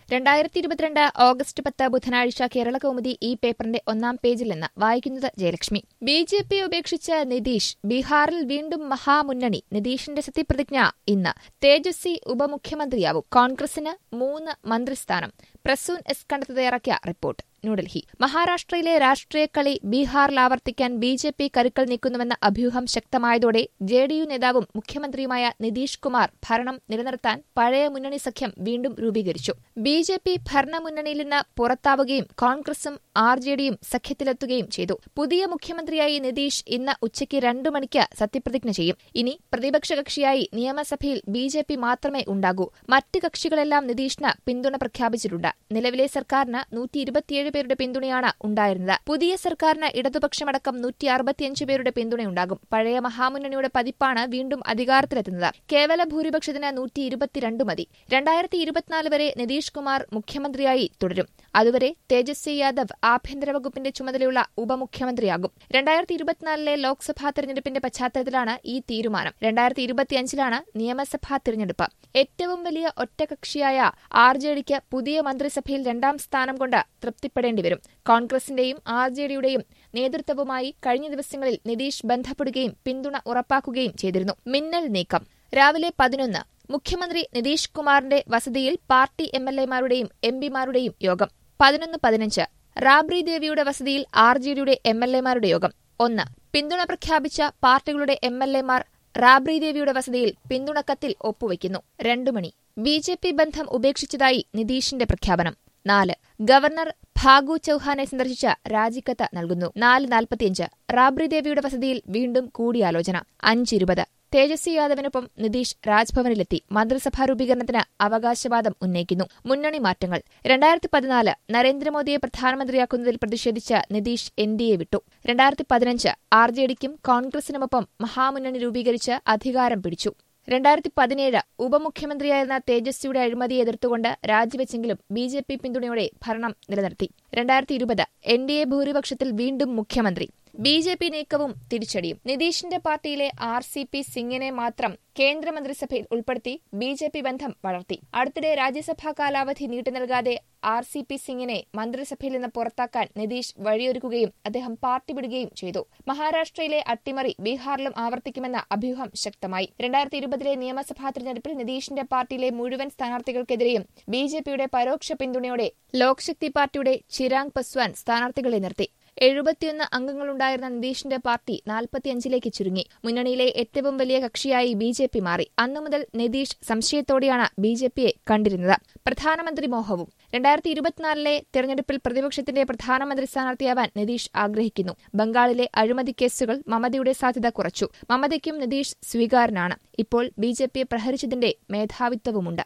രണ്ടായിരത്തി ഇരുപത്തിരണ്ട് ഓഗസ്റ്റ് പത്ത് ബുധനാഴ്ച കേരള കൗമുദി ഈ പേപ്പറിന്റെ ഒന്നാം പേജിൽ നിന്ന് വായിക്കുന്നത് ജയലക്ഷ്മി ബി ജെ പി ഉപേക്ഷിച്ച് നിതീഷ് ബീഹാറിൽ വീണ്ടും മഹാമുന്നണി നിതീഷിന്റെ സത്യപ്രതിജ്ഞ ഇന്ന് തേജസ്വി ഉപമുഖ്യമന്ത്രിയാവും കോൺഗ്രസിന് മൂന്ന് മന്ത്രിസ്ഥാനം പ്രസൂൻ എസ് കണ്ടത്ത് തയ്യാറാക്കിയ റിപ്പോർട്ട് ന്യൂഡൽഹി മഹാരാഷ്ട്രയിലെ രാഷ്ട്രീയ കളി ബീഹാറിൽ ആവർത്തിക്കാൻ ബി ജെ പി കരുക്കൾ നീക്കുന്നുവെന്ന അഭ്യൂഹം ശക്തമായതോടെ ജെ ഡി യു നേതാവും മുഖ്യമന്ത്രിയുമായ നിതീഷ് കുമാർ ഭരണം നിലനിർത്താൻ പഴയ മുന്നണി സഖ്യം വീണ്ടും രൂപീകരിച്ചു ബി ജെ പി ഭരണമുന്നണിയിൽ നിന്ന് പുറത്താവുകയും കോൺഗ്രസും ആർ ജെ ഡിയും സഖ്യത്തിലെത്തുകയും ചെയ്തു പുതിയ മുഖ്യമന്ത്രിയായി നിതീഷ് ഇന്ന് ഉച്ചയ്ക്ക് രണ്ടു മണിക്ക് സത്യപ്രതിജ്ഞ ചെയ്യും ഇനി പ്രതിപക്ഷ കക്ഷിയായി നിയമസഭയിൽ ബി ജെ പി മാത്രമേ ഉണ്ടാകൂ മറ്റ് കക്ഷികളെല്ലാം നിതീഷിന് പിന്തുണ പ്രഖ്യാപിച്ചിട്ടുണ്ട് നിലവിലെ സർക്കാരിന് നൂറ്റി ഇരുപത്തിയേഴ് പേരുടെ പിന്തുണയാണ് ഉണ്ടായിരുന്നത് പുതിയ സർക്കാരിന് ഇടതുപക്ഷമടക്കം നൂറ്റി അറുപത്തിയഞ്ച് പേരുടെ പിന്തുണയുണ്ടാകും പഴയ മഹാമുന്നണിയുടെ പതിപ്പാണ് വീണ്ടും അധികാരത്തിലെത്തുന്നത് കേവല ഭൂരിപക്ഷത്തിന് നൂറ്റി ഇരുപത്തിരണ്ട് മതി രണ്ടായിരത്തി ഇരുപത്തിനാല് വരെ നിതീഷ് കുമാർ മുഖ്യമന്ത്രിയായി തുടരും അതുവരെ തേജസ്വി യാദവ് ആഭ്യന്തര വകുപ്പിന്റെ ചുമതലയുള്ള ഉപമുഖ്യമന്ത്രിയാകും രണ്ടായിരത്തി ഇരുപത്തിനാലിലെ ലോക്സഭാ തെരഞ്ഞെടുപ്പിന്റെ പശ്ചാത്തലത്തിലാണ് ഈ തീരുമാനം രണ്ടായിരത്തി ഇരുപത്തിയഞ്ചിലാണ് നിയമസഭാ തിരഞ്ഞെടുപ്പ് ഏറ്റവും വലിയ ഒറ്റകക്ഷിയായ ആർ ജെ ഡിക്ക് പുതിയ മന്ത്രിസഭയിൽ രണ്ടാം സ്ഥാനം കൊണ്ട് തൃപ്തിപ്പെടേണ്ടിവരും കോൺഗ്രസിന്റെയും ആർ ജെ ഡിയുടെയും നേതൃത്വവുമായി കഴിഞ്ഞ ദിവസങ്ങളിൽ നിതീഷ് ബന്ധപ്പെടുകയും പിന്തുണ ഉറപ്പാക്കുകയും ചെയ്തിരുന്നു മിന്നൽ നീക്കം രാവിലെ പതിനൊന്ന് മുഖ്യമന്ത്രി നിതീഷ് കുമാറിന്റെ വസതിയിൽ പാർട്ടി എം എൽ എമാരുടെയും എം പിമാരുടെയും യോഗം പതിനൊന്ന് പതിനഞ്ച് റാബ്രി ദേവിയുടെ വസതിയിൽ ആർ ജെ ഡിയുടെ എം എൽ എമാരുടെ യോഗം ഒന്ന് പിന്തുണ പ്രഖ്യാപിച്ച പാർട്ടികളുടെ എം എൽ എമാർ റാബ്രി ദേവിയുടെ വസതിയിൽ പിന്തുണക്കത്തിൽ ഒപ്പുവയ്ക്കുന്നു രണ്ടു മണി ബി ജെ പി ബന്ധം ഉപേക്ഷിച്ചതായി നിതീഷിന്റെ പ്രഖ്യാപനം നാല് ഗവർണർ ഭാഗു ചൌഹാനെ സന്ദർശിച്ച രാജിക്കത്ത് നൽകുന്നു നാല് നാൽപ്പത്തിയഞ്ച് റാബ്രി ദേവിയുടെ വസതിയിൽ വീണ്ടും കൂടിയാലോചന അഞ്ചിരുപത് തേജസ്വി യാദവിനൊപ്പം നിതീഷ് രാജ്ഭവനിലെത്തി മന്ത്രിസഭാ രൂപീകരണത്തിന് അവകാശവാദം ഉന്നയിക്കുന്നു മുന്നണി മാറ്റങ്ങൾ രണ്ടായിരത്തി പതിനാല് നരേന്ദ്രമോദിയെ പ്രധാനമന്ത്രിയാക്കുന്നതിൽ പ്രതിഷേധിച്ച് നിതീഷ് എൻ ഡി എ വിട്ടു രണ്ടായിരത്തി പതിനഞ്ച് ആർ ജെ ഡിക്കും കോൺഗ്രസിനുമൊപ്പം മഹാമുന്നണി രൂപീകരിച്ച് അധികാരം പിടിച്ചു രണ്ടായിരത്തി പതിനേഴ് ഉപമുഖ്യമന്ത്രിയായിരുന്ന തേജസ്വിയുടെ അഴിമതിയെ എതിർത്തുകൊണ്ട് രാജിവെച്ചെങ്കിലും ബി ജെ പി പിന്തുണയോടെ ഭരണം നിലനിർത്തി രണ്ടായിരത്തി ഇരുപത് എൻ ഡി എ ഭൂരിപക്ഷത്തിൽ വീണ്ടും മുഖ്യമന്ത്രി ബി ജെ പി നീക്കവും തിരിച്ചടിയും നിതീഷിന്റെ പാർട്ടിയിലെ ആർ സി പി സിംഗിനെ മാത്രം കേന്ദ്രമന്ത്രിസഭയിൽ ഉൾപ്പെടുത്തി ബി ജെ പി ബന്ധം വളർത്തി അടുത്തിടെ രാജ്യസഭാ കാലാവധി നീട്ടി നൽകാതെ ആർ സി പി സിംഗിനെ മന്ത്രിസഭയിൽ നിന്ന് പുറത്താക്കാൻ നിതീഷ് വഴിയൊരുക്കുകയും അദ്ദേഹം പാർട്ടി വിടുകയും ചെയ്തു മഹാരാഷ്ട്രയിലെ അട്ടിമറി ബീഹാറിലും ആവർത്തിക്കുമെന്ന അഭ്യൂഹം ശക്തമായി രണ്ടായിരത്തി ഇരുപതിലെ നിയമസഭാ തെരഞ്ഞെടുപ്പിൽ നിതീഷിന്റെ പാർട്ടിയിലെ മുഴുവൻ സ്ഥാനാർത്ഥികൾക്കെതിരെയും ബി ജെ പിയുടെ പരോക്ഷ പിന്തുണയോടെ ലോക്ശക്തി പാർട്ടിയുടെ ചിരാങ് പസ്വാൻ സ്ഥാനാർത്ഥികളെ നിർത്തി എഴുപത്തിയൊന്ന് അംഗങ്ങളുണ്ടായിരുന്ന നിതീഷിന്റെ പാർട്ടി നാൽപ്പത്തിയഞ്ചിലേക്ക് ചുരുങ്ങി മുന്നണിയിലെ ഏറ്റവും വലിയ കക്ഷിയായി ബി ജെ പി മാറി അന്നു മുതൽ നിതീഷ് സംശയത്തോടെയാണ് ബി ജെ പിയെ കണ്ടിരുന്നത് പ്രധാനമന്ത്രി മോഹവും രണ്ടായിരത്തി ഇരുപത്തിനാലിലെ തെരഞ്ഞെടുപ്പിൽ പ്രതിപക്ഷത്തിന്റെ പ്രധാനമന്ത്രി സ്ഥാനാർത്ഥിയാവാൻ നിതീഷ് ആഗ്രഹിക്കുന്നു ബംഗാളിലെ അഴിമതി കേസുകൾ മമതയുടെ സാധ്യത കുറച്ചു മമതയ്ക്കും നിതീഷ് സ്വീകാരനാണ് ഇപ്പോൾ ബി ജെ പിയെ പ്രഹരിച്ചതിന്റെ മേധാവിത്വവുമുണ്ട്